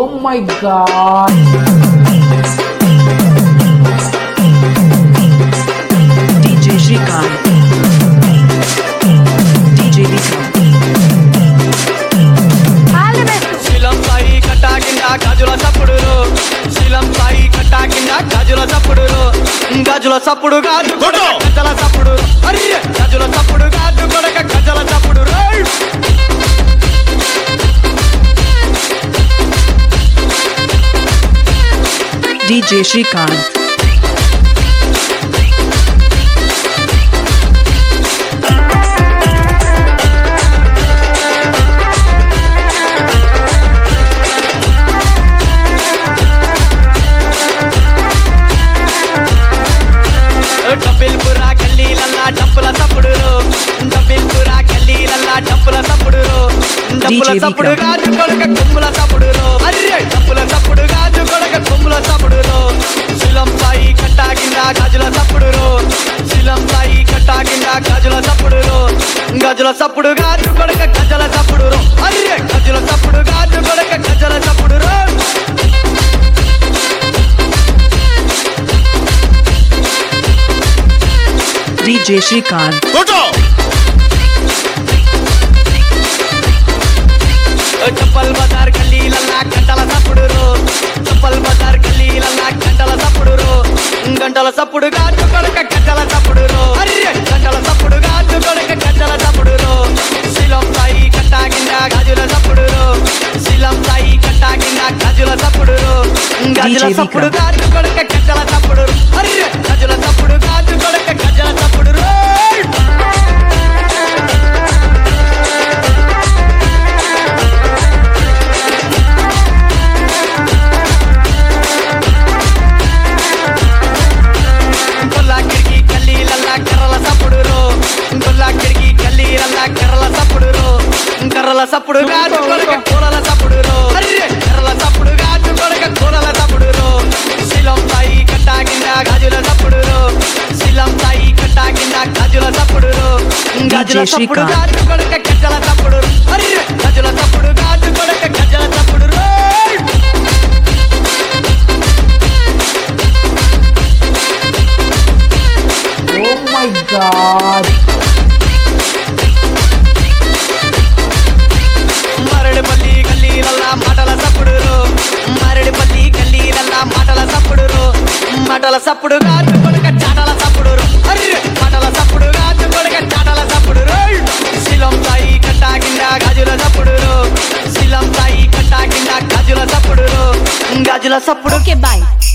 Oh my god. DJ Shrikant. DJ Vikram. శీలం సాయి కట్టా కింద గాజుల చప్పుడులో శీలం సాయి కట్టా కింద గాజుల చప్పుడులో గాజుల చప్పుడు గాజు కొడక గజల చప్పుడు అర్రె గాజుల చప్పుడు గాజు కొడక గజల చప్పుడు రేయ్! DJ Shrikant. డబ్బిల్పురా గల్లీలల్లా డప్పుల చప్పుడులో డబ్బిల్పురా గల్లీలల్లా డప్పుల చప్పుడులో డప్పుల DJ చప్పుడు Vikram. గాజు కొడక కొమ్ముల చప్పుడులో అర్రె డప్పుల చప్పుడు గాజు కొడక కొమ్ముల చప్పుడులో శిలం సాయి కట్టా కింద గాజుల చప్పుడులో శిలం సాయి కట్టా కింద గాజుల చప్పుడులో గజుల చప్పుడు గాజు కొడక గజల చప్పుడులో అర్రె గజుల చప్పుడు గాజు కొడక గజల చప్పుడులో DJ Shrikant. చప్పల్ బజార్ గల్లీలల్లా గంటల చప్పుడురో చప్పల్ బజార్ గల్లీలల్లా గంటల చప్పుడురో గంటల చప్పుడు గాజు కొడక గంటల చప్పుడురో అర్రె గంటల చప్పుడు గాజు కొడక గంటల చప్పుడురో శిలం సాయి కట్టా కింద గాజుల చప్పుడురో శిలం సాయి కట్టా కింద గాజుల చప్పుడురో గాజుల DJ చప్పుడు Vikram. గాజు కొడక గంటల చప్పుడు అర్రె గాజుల చప్పుడు గాజు కొడక గంటల చప్పుడు గొల్లాకిడికి గల్లీలల్లా కర్రల సప్పుడురో గొల్లాకిడికి గల్లీలల్లా కర్రల సప్పుడురో కర్రల సప్పుడు గాజు కొడక కూరల సప్పుడురో అర్రె కర్రల సప్పుడు గాజు కొడక కూరల సప్పుడురో శిలం సాయి కట్టా కింద గాజుల సప్పుడురో శిలం సాయి కట్టా కింద గాజుల సప్పుడురో గాజుల DJ సప్పుడు Shrikant. గాజు కొడక గజ్జల సప్పుడు అర్రె గాజుల సప్పుడు గాజు కొడక గజ్జల సప్పుడు రోయ్ Oh my god. మరడిపల్లి గల్లీలల్లా మాటల సప్పుడురో మరడిపల్లి గల్లీలల్లా మాటల సప్పుడురో మాటల సప్పుడు గాజు కొడక చాటల సప్పుడురో అర్రె మాటల సప్పుడు గాజు కొడక చాటల సప్పుడురో శిలం సాయి కట్టా కింద గాజుల సప్పుడురో శిలం సాయి కట్టా కింద గాజుల సప్పుడురో గాజుల సప్పుడు Okay, bye.